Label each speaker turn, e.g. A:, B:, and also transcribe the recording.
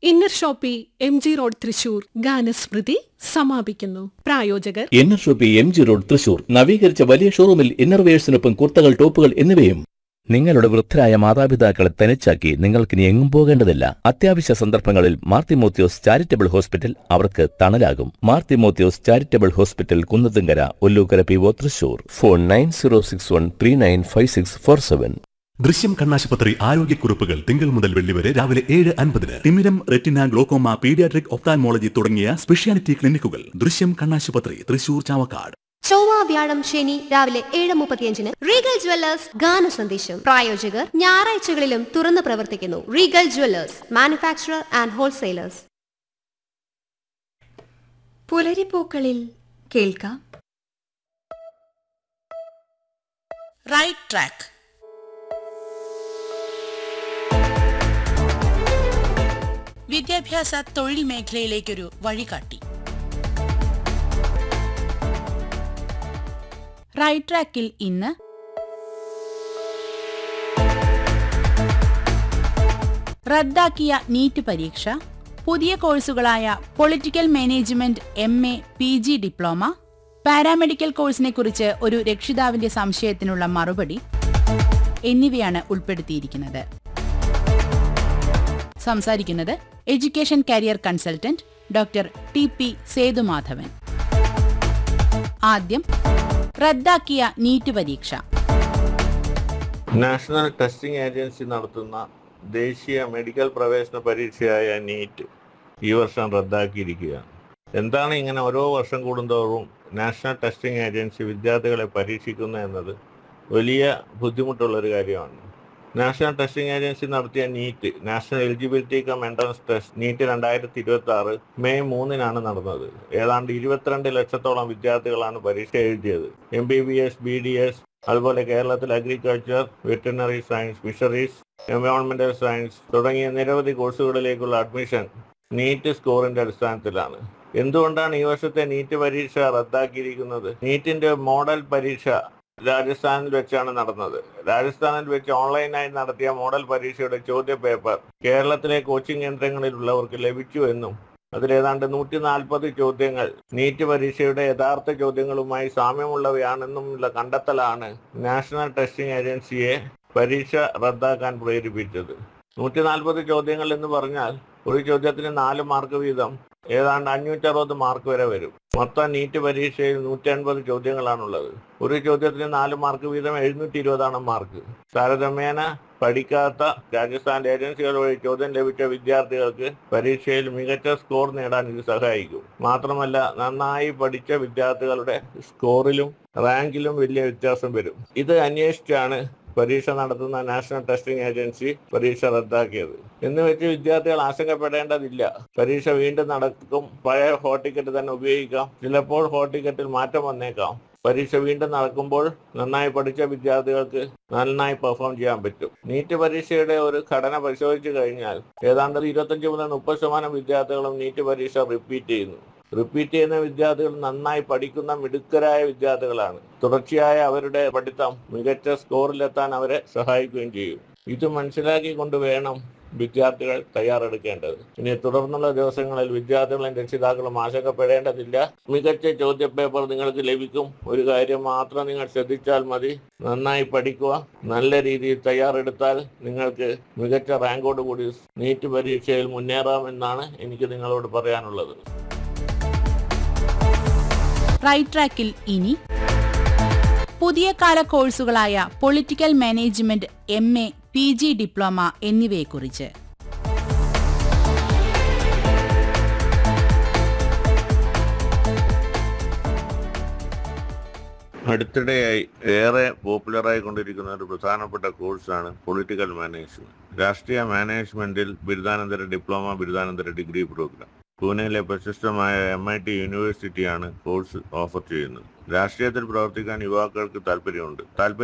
A: inner shoppe M G road Thrissur ഗാനസ്മൃതി സമാപിക്കുന്നു പ്രായോജകർ
B: inner shoppe M G road Thrissur നവീകരിച്ച വലിയ ഷോറൂമിൽ ഇന്നർവെയേഴ്സിനൊപ്പം കുർത്തകൾ ടോപ്പുകൾ എന്നിവയും നിങ്ങളുടെ വൃദ്ധരായ മാതാപിതാക്കളെ തനിച്ചാക്കി നിങ്ങൾക്കിനി എങ്ങും പോകേണ്ടതില്ല അത്യാവശ്യ സന്ദർഭങ്ങളിൽ മാർത്തിമോത്യോസ് ചാരിറ്റബിൾ ഹോസ്പിറ്റൽ അവർക്ക് തണലാകും Marthimothyos charitable hospital Kunnathumkara Ollukkara P O Thrissur phone nine zero six one three nine five six four seven
C: Drishyam കണ്ണാശുപത്രി ആരോഗ്യക്കുറിപ്പുകൾ തിങ്കൾ മുതൽ വെള്ളി വരെ രാവിലെ ഏഴ് അൻപതിന് തിമിരം റെറ്റിന ഗ്ലോക്കോമ പീഡിയാട്രിക് ഒപ്താൻമോളജി തുടങ്ങിയ സ്പെഷ്യാലിറ്റി ക്ലിനിക്കുകൾ ദൃശ്യം കണ്ണാശുപത്രി തൃശൂർ ചാവക്കാട്
D: ചൊവ്വ വ്യാഴം ശനി രാവിലെ ഏഴ് മുപ്പത്തിയഞ്ചിന് റീഗൽ ജ്വല്ലേഴ്സ് ഗാന സന്ദേശം പ്രായോജകർ ഞായറാഴ്ചകളിലും തുറന്നു പ്രവർത്തിക്കുന്നു Regal jewellers manufacturer and wholesalers
E: പുലരിപ്പൂക്കളിൽ കേൾക്കാം
F: റൈറ്റ് ട്രാക്ക് വിദ്യാഭ്യാസ തൊഴിൽ മേഖലയിലേക്കൊരു വഴികാട്ടി റൈറ്റ് ട്രാക്കിൽ ഇന്ന് റദ്ദാക്കിയ നീറ്റ് പരീക്ഷ പുതിയ കോഴ്സുകളായ political management M A P G diploma paramedical കോഴ്സിനെ കുറിച്ച് ഒരു രക്ഷിതാവിന്റെ സംശയത്തിനുള്ള മറുപടി എന്നിവയാണ് ഉൾപ്പെടുത്തിയിരിക്കുന്നത് സംസാരിക്കുന്നത് education career consultant doctor T P Sethumadhavan ആദ്യം റദ്ദാക്കിയ നീറ്റ് പരീക്ഷ
G: നാഷണൽ ടെസ്റ്റിംഗ് ഏജൻസി നടത്തുന്ന ദേശീയ മെഡിക്കൽ പ്രവേശന പരീക്ഷയായ നീറ്റ് ഈ വർഷം റദ്ദാക്കിയിരിക്കുകയാണ് എന്താണ് ഇങ്ങനെ ഓരോ വർഷം കൂടുന്തോറും നാഷണൽ ടെസ്റ്റിംഗ് ഏജൻസി വിദ്യാർത്ഥികളെ പരീക്ഷിക്കുന്നത് എന്നത് വലിയ ബുദ്ധിമുട്ടുള്ളൊരു കാര്യമാണ് നാഷണൽ ടെസ്റ്റിംഗ് ഏജൻസി നടത്തിയ NEET national eligibility cum entrance test NEET രണ്ടായിരത്തി ഇരുപത്തി ആറ് മെയ് മൂന്നിനാണ് നടന്നത് ഏതാണ്ട് ഇരുപത്തിരണ്ട് ലക്ഷത്തോളം വിദ്യാർത്ഥികളാണ് പരീക്ഷ എഴുതിയത് M B B S B D S അതുപോലെ കേരളത്തിൽ അഗ്രികൾച്ചർ വെറ്ററിനറി സയൻസ് ഫിഷറീസ് എൻവയോൺമെന്റൽ സയൻസ് തുടങ്ങിയ നിരവധി കോഴ്സുകളിലേക്കുള്ള അഡ്മിഷൻ നീറ്റ് സ്കോറിന്റെ അടിസ്ഥാനത്തിലാണ് എന്തുകൊണ്ടാണ് ഈ വർഷത്തെ നീറ്റ് പരീക്ഷ റദ്ദാക്കിയിരിക്കുന്നത് നീറ്റിന്റെ മോഡൽ പരീക്ഷ രാജസ്ഥാനിൽ വെച്ചാണ് നടന്നത് രാജസ്ഥാനിൽ വെച്ച് ഓൺലൈനായി നടത്തിയ മോഡൽ പരീക്ഷയുടെ ചോദ്യ പേപ്പർ കേരളത്തിലെ കോച്ചിങ് കേന്ദ്രങ്ങളിലുള്ളവർക്ക് ലഭിച്ചു എന്നും അതിലേതാണ്ട് നൂറ്റി നാൽപ്പത് ചോദ്യങ്ങൾ നീറ്റ് പരീക്ഷയുടെ യഥാർത്ഥ ചോദ്യങ്ങളുമായി സാമ്യമുള്ളവയാണെന്നുമുള്ള കണ്ടെത്തലാണ് നാഷണൽ ടെസ്റ്റിംഗ് ഏജൻസിയെ പരീക്ഷ റദ്ദാക്കാൻ പ്രേരിപ്പിച്ചത് നൂറ്റി നാൽപ്പത് ചോദ്യങ്ങൾ എന്ന് പറഞ്ഞാൽ ഒരു ചോദ്യത്തിന് നാല് മാർക്ക് വീതം ഏതാണ്ട് അഞ്ഞൂറ്ററുപത് മാർക്ക് വരെ വരും മൊത്തം നീറ്റ് പരീക്ഷയിൽ നൂറ്റി അൻപത് ചോദ്യങ്ങളാണുള്ളത് ഒരു ചോദ്യത്തിന് നാല് മാർക്ക് വീതം എഴുന്നൂറ്റി ഇരുപതാണ് മാർക്ക് താരതമ്യേന പഠിക്കാത്ത രാജസ്ഥാൻ ഏജൻസികൾ വഴി ചോദ്യം ലഭിച്ച വിദ്യാർത്ഥികൾക്ക് പരീക്ഷയിൽ മികച്ച സ്കോർ നേടാൻ ഇത് സഹായിക്കും മാത്രമല്ല നന്നായി പഠിച്ച വിദ്യാർത്ഥികളുടെ സ്കോറിലും റാങ്കിലും വലിയ വ്യത്യാസം വരും ഇത് അന്വേഷിച്ചാണ് പരീക്ഷ നടത്തുന്ന നാഷണൽ ടെസ്റ്റിംഗ് ഏജൻസി പരീക്ഷ റദ്ദാക്കിയത് എന്ന് വെച്ച് വിദ്യാർത്ഥികൾ ആശങ്കപ്പെടേണ്ടതില്ല പരീക്ഷ വീണ്ടും നടക്കും പഴയ ഹോൾ ടിക്കറ്റ് തന്നെ ഉപയോഗിക്കാം ചിലപ്പോൾ ഹോൾ ടിക്കറ്റിൽ മാറ്റം വന്നേക്കാം പരീക്ഷ വീണ്ടും നടക്കുമ്പോൾ നന്നായി പഠിച്ച വിദ്യാർത്ഥികൾക്ക് നന്നായി പെർഫോം ചെയ്യാൻ പറ്റും നീറ്റ് പരീക്ഷയുടെ ഒരു ഘടന പരിശോധിച്ചു കഴിഞ്ഞാൽ ഏതാണ്ട് ഇരുപത്തഞ്ച് മുതൽ മുപ്പത് ശതമാനം വിദ്യാർത്ഥികളും നീറ്റ് പരീക്ഷ റിപ്പീറ്റ് ചെയ്യുന്നു റിപ്പീറ്റ് ചെയ്യുന്ന വിദ്യാർത്ഥികൾ നന്നായി പഠിക്കുന്ന മിടുക്കരായ വിദ്യാർത്ഥികളാണ് തുടർച്ചയായ അവരുടെ പഠിത്തം മികച്ച സ്കോറിലെത്താൻ അവരെ സഹായിക്കുകയും ചെയ്യും ഇത് മനസ്സിലാക്കിക്കൊണ്ട് വേണം വിദ്യാർത്ഥികൾ തയ്യാറെടുക്കേണ്ടത് ഇനി തുടർന്നുള്ള ദിവസങ്ങളിൽ വിദ്യാർത്ഥികളും രക്ഷിതാക്കളും ആശങ്കപ്പെടേണ്ടതില്ല മികച്ച ചോദ്യ പേപ്പർ നിങ്ങൾക്ക് ലഭിക്കും ഒരു കാര്യം മാത്രം നിങ്ങൾ ശ്രദ്ധിച്ചാൽ മതി നന്നായി പഠിക്കുക നല്ല രീതിയിൽ തയ്യാറെടുത്താൽ നിങ്ങൾക്ക് മികച്ച റാങ്കോട് കൂടി നീറ്റ് പരീക്ഷയിൽ മുന്നേറാമെന്നാണ് എനിക്ക് നിങ്ങളോട് പറയാനുള്ളത്
F: റൈറ്റ് ട്രാക്കിൽ ഇനി പുതിയ കാല കോഴ്സുകളായ political management M A P G diploma എന്നിവയെക്കുറിച്ച്
G: അടുത്തിടെയായി ഏറെ പോപ്പുലറായി കൊണ്ടിരിക്കുന്ന ഒരു പ്രധാനപ്പെട്ട കോഴ്സാണ് പൊളിറ്റിക്കൽ മാനേജ്മെന്റ് രാഷ്ട്രീയ മാനേജ്മെന്റിൽ ബിരുദാനന്തര ഡിപ്ലോമ ബിരുദാനന്തര ഡിഗ്രി പ്രോഗ്രാം പൂനെയിലെ പ്രശസ്തമായ എം ഐ ടി യൂണിവേഴ്സിറ്റിയാണ് കോഴ്സ് ഓഫർ ചെയ്യുന്നത് രാഷ്ട്രീയത്തിൽ പ്രവർത്തിക്കാൻ യുവാക്കൾക്ക് താല്പര്യമുണ്ട് താല്പര്യം